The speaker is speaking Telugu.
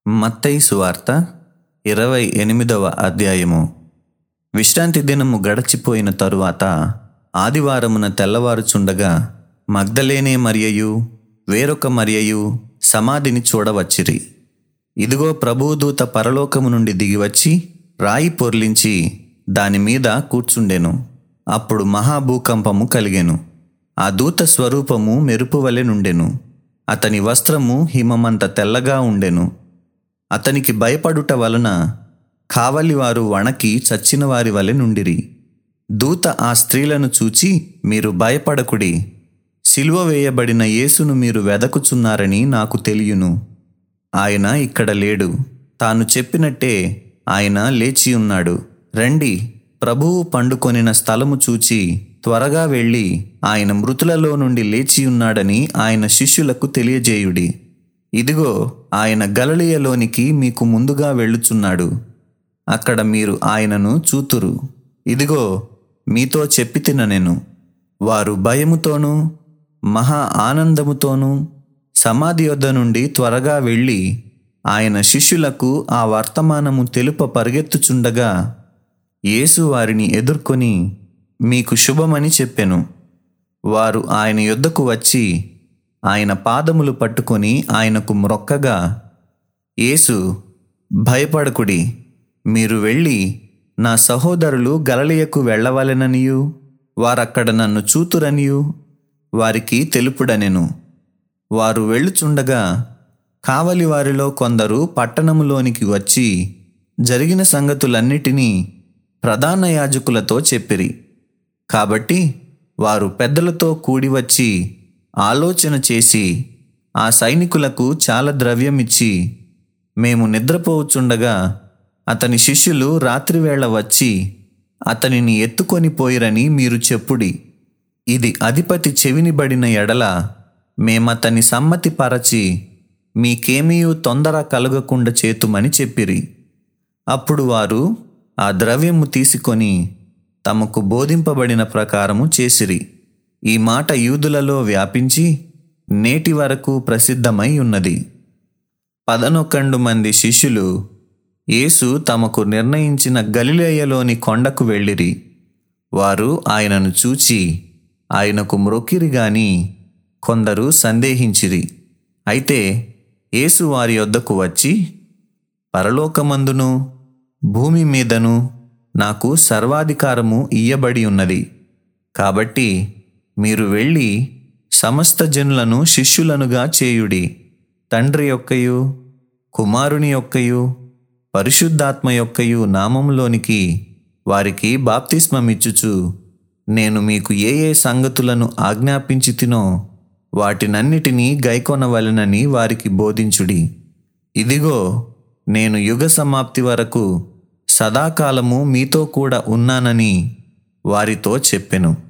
మత్తయి సువార్త ఇరవై ఎనిమిదవ అధ్యాయము విశ్రాంతి దినము గడచిపోయిన తరువాత ఆదివారమున తెల్లవారుచుండగా మగ్ధలేనే మరియయు వేరొక మరియయు సమాధిని చూడవచ్చిరి ఇదిగో ప్రభుదూత పరలోకము నుండి దిగివచ్చి రాయి పొర్లించి దాని మీద కూర్చుండెను అప్పుడు మహాభూకంపము కలిగెను ఆ దూత స్వరూపము మెరుపు వలె నుండెను అతని వస్త్రము హిమమంత తెల్లగా ఉండెను అతనికి భయపడుట వలన కావలివారు వణకి చచ్చిన వారి వలె నుండిరి దూత ఆ స్త్రీలను చూచి మీరు భయపడకుడి సిలువ వేయబడిన యేసును మీరు వెదకుచున్నారని నాకు తెలియను ఆయన ఇక్కడ లేడు తాను చెప్పినట్టే ఆయన లేచి ఉన్నాడు రండి ప్రభువు పండుకొనిన స్థలము చూచి త్వరగా వెళ్ళి ఆయన మృతులలో నుండి లేచి ఉన్నాడని ఆయన శిష్యులకు తెలియజేయుడి ఇదిగో ఆయన గలలియలోనికి మీకు ముందుగా వెళ్ళుచున్నాడు అక్కడ మీరు ఆయనను చూతురు ఇదిగో మీతో చెప్పి తిన నేను వారు భయముతోనూ మహా ఆనందముతోనూ సమాధి యొద్ద నుండి త్వరగా వెళ్ళి ఆయన శిష్యులకు ఆ వర్తమానము తెలుప పరిగెత్తుచుండగా యేసు వారిని ఎదుర్కొని మీకు శుభమని చెప్పెను వారు ఆయన యొద్దకు వచ్చి ఆయన పాదములు పట్టుకొని ఆయనకు మ్రొక్కగా యేసు భయపడకుడి మీరు వెళ్ళి నా సహోదరులు గలలియకు వెళ్ళవలెననియు వారక్కడ నన్ను చూతురనియు వారికి తెలుపుడనెను వారు వెళ్ళుచుండగా కావలి వారిలో కొందరు పట్టణములోనికి వచ్చి జరిగిన సంగతులన్నిటినీ ప్రధాన యాజకులతో చెప్పిరి కాబట్టి వారు పెద్దలతో కూడి వచ్చి ఆలోచన చేసి ఆ సైనికులకు చాలా ద్రవ్యం ఇచ్చి మేము నిద్రపోవచ్చుండగా అతని శిష్యులు రాత్రివేళ వచ్చి అతనిని ఎత్తుకొని పోయిరని మీరు చెప్పుడి ఇది అధిపతి చెవినిబడిన ఎడల మేమతని సమ్మతి పరచి మీకేమీయూ తొందర కలగకుండా చేతుమని చెప్పిరి అప్పుడు వారు ఆ ద్రవ్యము తీసుకొని తమకు బోధింపబడిన ప్రకారము చేసిరి ఈ మాట యూదులలో వ్యాపించి నేటి వరకు ప్రసిద్ధమై ఉన్నది పదనొకండు మంది శిష్యులు యేసు తమకు నిర్ణయించిన గలిలేయలోని కొండకు వెళ్ళిరి వారు ఆయనను చూచి ఆయనకు మ్రొక్కిరి గాని కొందరు సందేహించిరి అయితే యేసు వారి యొద్దకు వచ్చి పరలోకమందును భూమి మీదను నాకు సర్వాధికారము ఇయ్యబడి ఉన్నది కాబట్టి మీరు వెళ్ళి సమస్త జనులను శిష్యులనుగా చేయుడి తండ్రి యొక్కయు కుమారుని యొక్కయు పరిశుద్ధాత్మ యొక్కయు నామంలోనికి వారికి బాప్తిస్మమిచ్చుచు నేను మీకు ఏ ఏ సంగతులను ఆజ్ఞాపించి తినో వాటినన్నిటినీ గైకొనవలెనని వారికి బోధించుడి ఇదిగో నేను యుగ సమాప్తి వరకు సదాకాలము మీతో కూడా ఉన్నానని వారితో చెప్పెను